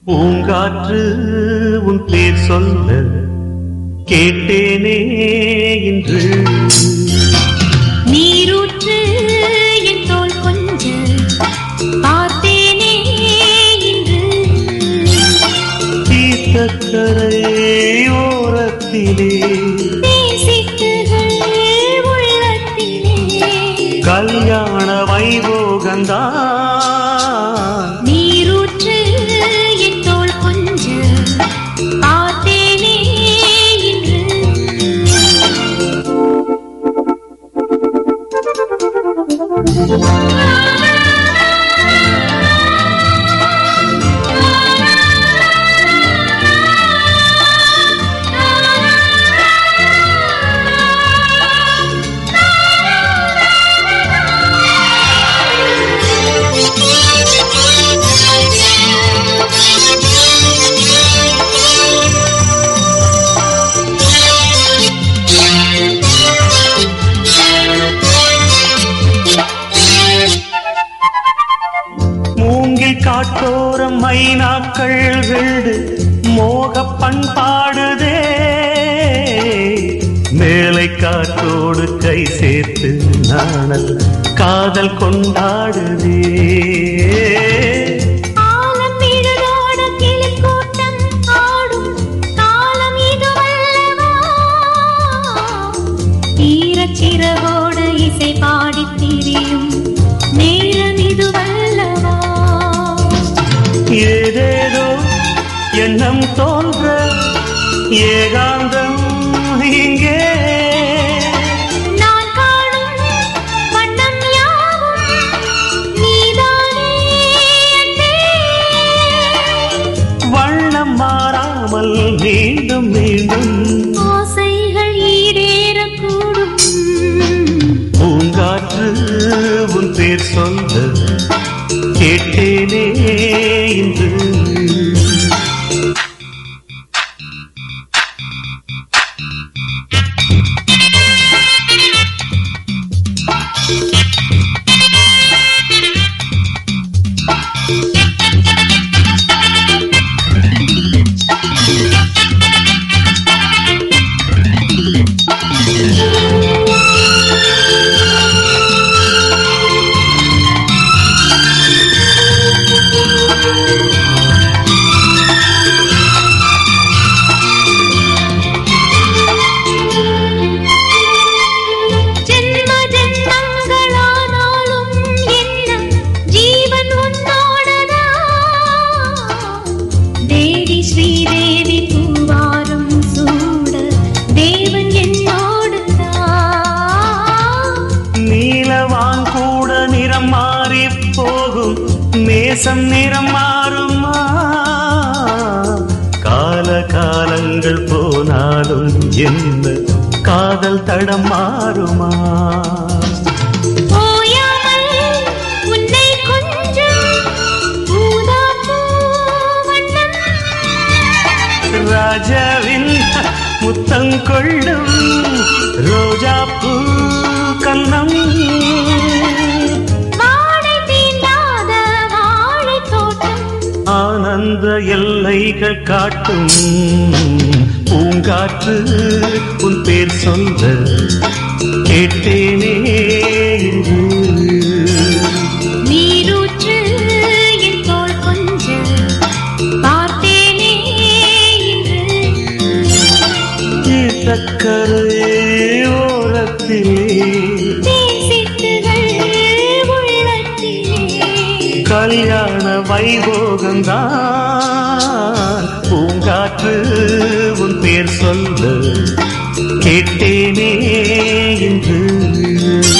பூங்காற்று உன் பேர் சொல்ல கேட்டேனே இன்று நீரூற்று என் தோள் கொஞ்ச பார்த்தேனே இன்று தீர்த்தக்கரை ஓரத்திலே நேசித்துகள் உள்ளத்திலே கல்யாண வைபோகந்தான் நீரூற்று என் தோள் கொஞ்ச பார்த்தேனே இன்று மூங்கில் காட்டோரம் மைனாக்கள் வீடு மோக பண்பாடுதே மேலை காற்றோடு கை சேர்த்து நாணல் காதல் கொண்டாடுதே ஆலம் விழுதோட கிளிக்கூட்டம் ஆடும் காலம் இதுவல்லவா ஈரச் சிறகோடு இசை பாடித் திரியும் நேரம் இதுவல்லவா ஏதேதோ எண்ணம் தோன்ற ஏகாந்தம் இங்கே நான் காணும் வண்ணம் யாவும் நீதானே அன்பே. வண்ணம் மாறாமல் மீண்டும் மீண்டும் ஆசைகள் ஈடேறக்கூடும் பூங்காற்று உன் பேர் சொல்ல கேட்டேனே இன்று ஜென்ம ஜென்மங்களானாலும் என்ன ஜீவன் உன்னோடதா தேவி ஸ்ரீதேவி பூவாரும் சூட தேவன் என்னோடுதா நீலவான் கூட நிறம் மாறி போகும் நேசம் நிறம் மாறுமா கால காலங்கள் போனாலும் என்ன காதல் தடம் மாறுமா ஓயாமல் உன்னை கொஞ்சம் ஊதாப்பூ வண்ணம் ராஜாவின் முத்தம் கொள்ளும் ரோஜா பூ கண்ணம் வாடை தீண்டாத வாழைத் தோட்டம் ஆனந்த எல்லைகள் காட்டும் பூங்காற்று உன் பேர் சொல்ல கேட்டேனே இன்று நீரூற்று என் தோள் கொஞ்ச பார்த்தேனே இன்று சக்கரை ஓரத்திலே தேசித்துகள் உள்ளத்திலே கல்யாண வைபோகந்தான் பூங்காற்று உன் பேர் சொல்ல கேட்டேனே இன்று